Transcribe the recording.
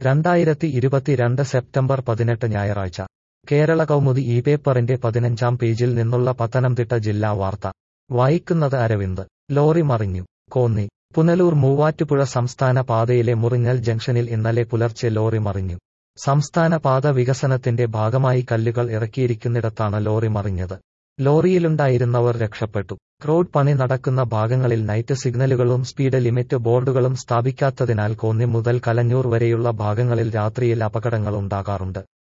രണ്ടായിരത്തി ഇരുപത്തിരണ്ട് സെപ്റ്റംബർ പതിനെട്ട് ഞായറാഴ്ച കേരള കൗമുദി ഈ പേപ്പറിന്റെ പതിനഞ്ചാം പേജിൽ നിന്നുള്ള പത്തനംതിട്ട ജില്ലാ വാർത്ത വായിക്കുന്നത് അരവിന്ദ് ലോറി മറിഞ്ഞു കോന്നി പുനലൂർ മൂവാറ്റുപുഴ സംസ്ഥാന പാതയിലെ മുറിഞ്ഞൽ ജംഗ്ഷനിൽ ഇന്നലെ പുലർച്ചെ ലോറി മറിഞ്ഞു സംസ്ഥാന പാത വികസനത്തിന്റെ ഭാഗമായി കല്ലുകൾ ഇറക്കിയിരിക്കുന്നിടത്താണ് ലോറി മറിഞ്ഞത് ലോറിയിലുണ്ടായിരുന്നവർ രക്ഷപ്പെട്ടു റോഡ് പണി നടക്കുന്ന ഭാഗങ്ങളിൽ നൈറ്റ് സിഗ്നലുകളും സ്പീഡ് ലിമിറ്റ് ബോർഡുകളും സ്ഥാപിക്കാത്തതിനാൽ കോന്നി മുതൽ കലഞ്ഞൂർ വരെയുള്ള ഭാഗങ്ങളിൽ രാത്രിയിൽ അപകടങ്ങൾ ഉണ്ടാകാറുണ്ട്